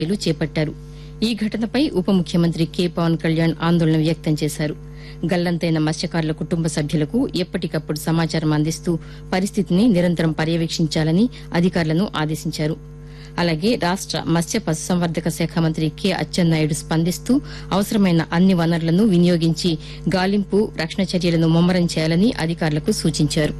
చర్యలు చేపట్టారు ఈ ఘటనపై ఉప ముఖ్యమంత్రి కె పవన్ కళ్యాణ్ ఆందోళన వ్యక్తం చేశారు గల్లంతైన మత్స్యకారుల కుటుంబ సభ్యులకు ఎప్పటికప్పుడు సమాచారం అందిస్తూ పరిస్థితిని నిరంతరం పర్యవేక్షించాలని అధికారులను ఆదేశించారు అలాగే రాష్ట మత్స్య పశుసంవర్ధక శాఖ మంత్రి కె అచ్చెన్నాయుడు స్పందిస్తూ అవసరమైన అన్ని వనరులను వినియోగించి గాలింపు రక్షణ చర్యలను ముమ్మరం చేయాలని అధికారులకు సూచించారు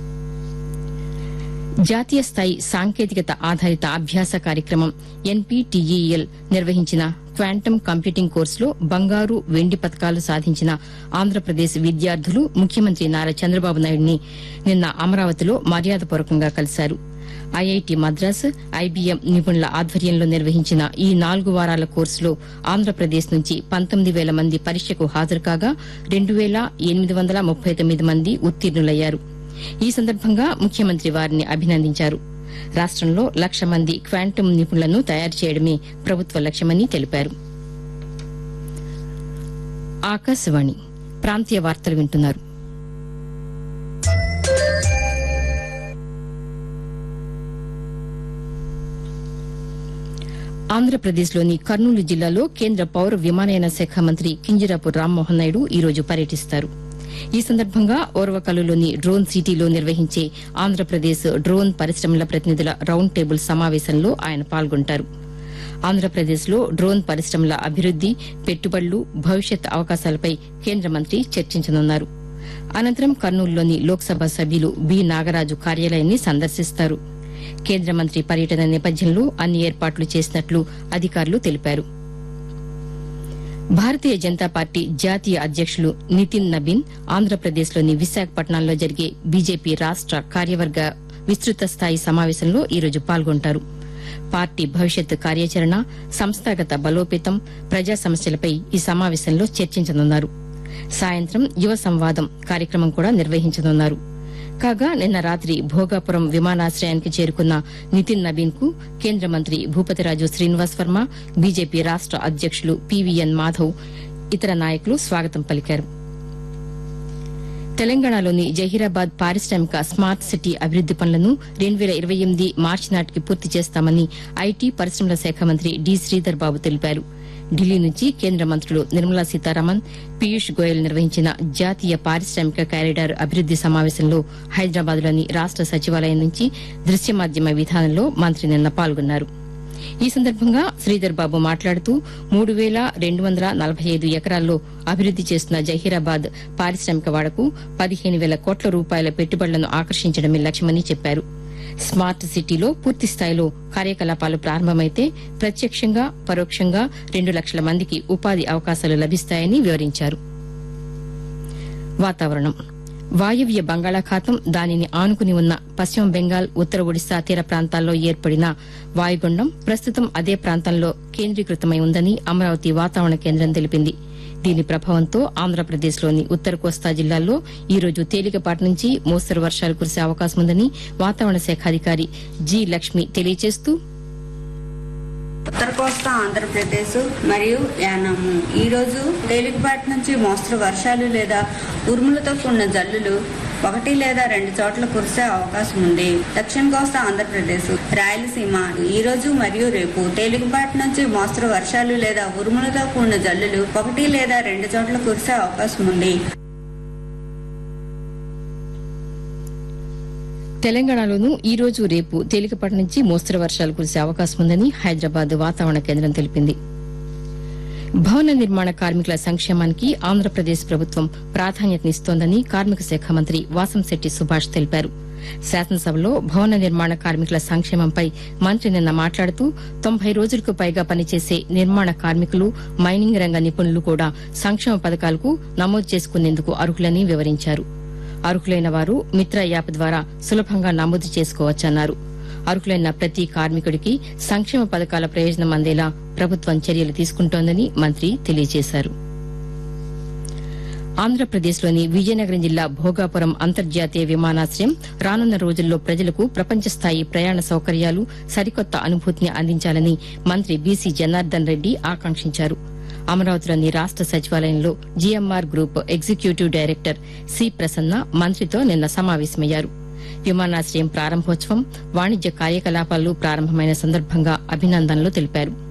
జాతీయ స్థాయి సాంకేతికత ఆధారిత అభ్యాస కార్యక్రమం ఎన్పీటీఈఎల్ నిర్వహించిన క్వాంటమ్ కంప్యూటింగ్ కోర్సులో బంగారు వెండి పతకాలు సాధించిన ఆంధ్రప్రదేశ్ విద్యార్థులు ముఖ్యమంత్రి నారా చంద్రబాబు నాయుడిని నిన్న అమరావతిలో మర్యాదపూర్వకంగా కలిశారు ఐఐటి మద్రాస్ ఐబీఎం నిపుణుల ఆధ్వర్యంలో నిర్వహించిన ఈ నాలుగు వారాల కోర్సులో ఆంధ్రప్రదేశ్ నుంచి పంతొమ్మిది వేల మంది పరీక్షకు హాజరు కాగా రెండు వేల ఎనిమిది వందల ముప్పై తొమ్మిది మంది ఉత్తీర్ణులయ్యారు ఈ సందర్భంగా ముఖ్యమంత్రి వారిని అభినందించారు రాష్టంలో లక్ష మంది క్వాంటమ్ నిపుణులను తయారు చేయడమే ప్రభుత్వ లక్ష్యమని తెలిపారు ఆకాశవాణి ప్రాంతీయ వార్తలు వింటున్నారు ఆంధ్రప్రదేశ్లోని కర్నూలు జిల్లాలో కేంద్ర పౌర విమానయాన శాఖ మంత్రి కింజరాపు రామ్మోహన్ నాయుడు ఈ రోజు పర్యటిస్తారు ఈ సందర్భంగా ఓర్వకల్లులోని డ్రోన్ సిటీలో నిర్వహించే ఆంధ్రప్రదేశ్ డ్రోన్ పరిశ్రమల ప్రతినిధుల రౌండ్ టేబుల్ సమావేశంలో ఆయన పాల్గొంటారు ఆంధ్రప్రదేశ్లో డ్రోన్ పరిశ్రమల అభివృద్ది పెట్టుబడులు భవిష్యత్ అవకాశాలపై కేంద్ర మంత్రి చర్చించనున్నారు అనంతరం కర్నూలులోని లోక్సభ సభ్యులు బి నాగరాజు కార్యాలయాన్ని సందర్శిస్తారు కేంద్ర మంత్రి పర్యటన నేపథ్యంలో అన్ని ఏర్పాట్లు చేసినట్లు అధికారులు తెలిపారు భారతీయ జనతా పార్టీ జాతీయ అధ్యకులు నితిన్ నబీన్ ఆంధ్రప్రదేశ్లోని విశాఖపట్నంలో జరిగే బీజేపీ రాష్ట కార్యవర్గ విస్తృత స్థాయి సమావేశంలో ఈరోజు పాల్గొంటారు పార్టీ భవిష్యత్ కార్యాచరణ సంస్థాగత బలోపేతం ప్రజా సమస్యలపై ఈ సమావేశంలో చర్చించనున్నారు సాయంత్రం యువ సంవాదం కార్యక్రమం కూడా నిర్వహించనున్నారు కాగా నిన్న రాత్రి భోగాపురం విమానాశ్రయానికి చేరుకున్న నితిన్ నబీన్ కు కేంద్ర మంత్రి భూపతిరాజు శ్రీనివాస్ వర్మ బీజేపీ రాష్ట అధ్యకులు పీవీఎన్ మాధవ్ ఇతర నాయకులు స్వాగతం పలికారు తెలంగాణలోని జహీరాబాద్ పారిశ్రామిక స్మార్ట్ సిటీ అభివృద్ది పనులను రెండు వేల ఇరవై ఎనిమిది మార్చి నాటికి పూర్తి చేస్తామని ఐటీ పరిశ్రమల శాఖ మంత్రి డి శ్రీధర్ బాబు తెలిపారు ఢిల్లీ నుంచి కేంద్ర మంత్రులు నిర్మలా సీతారామన్ పీయూష్ గోయల్ నిర్వహించిన జాతీయ పారిశ్రామిక కారిడార్ అభివృద్ది సమావేశంలో హైదరాబాద్లోని రాష్ట సచివాలయం నుంచి దృశ్య మాధ్యమ విధానంలో మంత్రి నిన్న పాల్గొన్నారు ఈ సందర్భంగా శ్రీధర్ బాబు మాట్లాడుతూ మూడు వేల రెండు వందల నలభై ఐదు ఎకరాల్లో అభివృద్ది చేస్తున్న జహీరాబాద్ పారిశ్రామిక వాడకు పదిహేను వేల కోట్ల రూపాయల పెట్టుబడులను ఆకర్షించడమే లక్ష్యమని చెప్పారు స్మార్ట్ సిటీలో పూర్తి స్థాయిలో కార్యకలాపాలు ప్రారంభమైతే ప్రత్యక్షంగా పరోక్షంగా రెండు లక్షల మందికి ఉపాధి అవకాశాలు లభిస్తాయని వివరించారు వాతావరణం వాయవ్య బంగాళాఖాతం దానిని ఆనుకుని ఉన్న పశ్చిమ బెంగాల్ ఉత్తర ఒడిశా తీర ప్రాంతాల్లో ఏర్పడిన వాయుగుండం ప్రస్తుతం అదే ప్రాంతంలో కేంద్రీకృతమై ఉందని అమరావతి వాతావరణ కేంద్రం తెలిపింది దీని ప్రభావంతో ఆంధ్రప్రదేశ్లోని ఉత్తర కోస్తా జిల్లాల్లో ఈ రోజు తేలికపాటి నుంచి మోస్తరు వర్షాలు కురిసే అవకాశం ఉందని వాతావరణ శాఖ అధికారి జి లక్ష్మి తెలియజేస్తూ ఉత్తర కోస్తా ఆంధ్రప్రదేశ్ మరియు యానాము ఈ రోజు తేలికపాటి నుంచి మోస్తరు వర్షాలు లేదా ఉరుములతో కూడిన జల్లులు ఒకటి లేదా రెండు చోట్ల కురిసే అవకాశం ఉంది దక్షిణ కోస్తా ఆంధ్రప్రదేశ్ రాయలసీమ ఈ రోజు మరియు రేపు తేలికపాటి నుంచి మోస్తరు వర్షాలు లేదా ఉరుములతో కూడిన జల్లులు ఒకటి లేదా రెండు చోట్ల కురిసే అవకాశం ఉంది తెలంగాణలోనూ ఈ రోజు రేపు తేలికపాటి నుంచి మోస్తరు వర్షాలు కురిసే అవకాశం ఉందని హైదరాబాద్ వాతావరణ కేంద్రం తెలిపింది భవన నిర్మాణ కార్మికుల సంక్షేమానికి ఆంధ్రప్రదేశ్ ప్రభుత్వం ప్రాధాన్యతనిస్తోందని కార్మిక శాఖ మంత్రి వాసంశెట్టి సుభాష్ తెలిపారు శాసనసభలో భవన నిర్మాణ కార్మికుల సంక్షేమంపై మంత్రి నిన్న మాట్లాడుతూ తొంభై రోజులకు పైగా పనిచేసే నిర్మాణ కార్మికులు మైనింగ్ రంగ నిపుణులు కూడా సంక్షేమ పథకాలకు నమోదు చేసుకునేందుకు అర్హులని వివరించారు అర్హులైన వారు మిత్ర యాప్ ద్వారా సులభంగా నమోదు చేసుకోవచ్చన్నారు అర్హులైన ప్రతి కార్మికుడికి సంక్షేమ పథకాల ప్రయోజనం అందేలా ప్రభుత్వం చర్యలు తీసుకుంటోందని మంత్రి తెలియజేశారు ఆంధ్రప్రదేశ్లోని విజయనగరం జిల్లా భోగాపురం అంతర్జాతీయ విమానాశ్రయం రానున్న రోజుల్లో ప్రజలకు ప్రపంచ స్థాయి ప్రయాణ సౌకర్యాలు సరికొత్త అనుభూతిని అందించాలని మంత్రి బీసీ జనార్దన్ రెడ్డి ఆకాంక్షించారు అమరావతిలోని రాష్ట సచివాలయంలో GMR group executive director C Prasanna మంత్రితో నిన్న సమావేశమయ్యారు విమానాశ్రయం ప్రారంభోత్సవం వాణిజ్య కార్యకలాపాలు ప్రారంభమైన సందర్భంగా అభినందనలు తెలిపారు